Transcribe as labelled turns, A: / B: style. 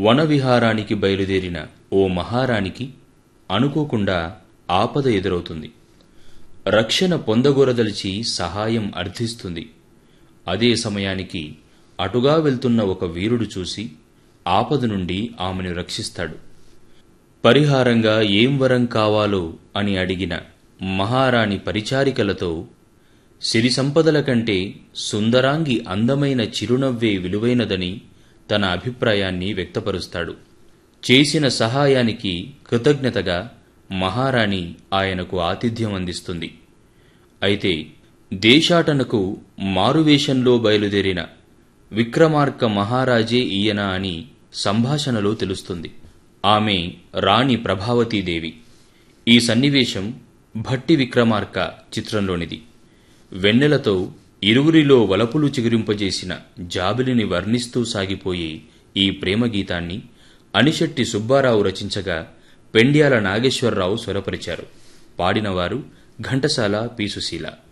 A: వనవిహారానికి బయలుదేరిన ఓ మహారాణికి అనుకోకుండా ఆపద ఎదురవుతుంది రక్షణ పొందగోరదలిచి సహాయం అర్థిస్తుంది అదే సమయానికి అటుగా వెళ్తున్న ఒక వీరుడు చూసి ఆపద నుండి ఆమెను రక్షిస్తాడు పరిహారంగా ఏం వరం కావాలో అని అడిగిన మహారాణి పరిచారికలతో సిరి సంపదల కంటే సుందరాంగి అందమైన చిరునవ్వే విలువైనదని తన అభిప్రాయాన్ని వ్యక్తపరుస్తాడు చేసిన సహాయానికి కృతజ్ఞతగా మహారాణి ఆయనకు ఆతిథ్యం అందిస్తుంది అయితే దేశాటనకు మారువేషంలో బయలుదేరిన విక్రమార్క మహారాజే ఈయన అని సంభాషణలో తెలుస్తుంది ఆమె రాణి ప్రభావతీదేవి ఈ సన్నివేశం భట్టి విక్రమార్క చిత్రంలోనిది వెన్నెలతో ఇరువురిలో వలపులు చిగురింపజేసిన జాబిలిని వర్ణిస్తూ సాగిపోయే ఈ ప్రేమ గీతాన్ని అనిశెట్టి సుబ్బారావు రచించగా పెండ్యాల నాగేశ్వరరావు స్వరపరిచారు పాడినవారు ఘంటసాల పీసుశీల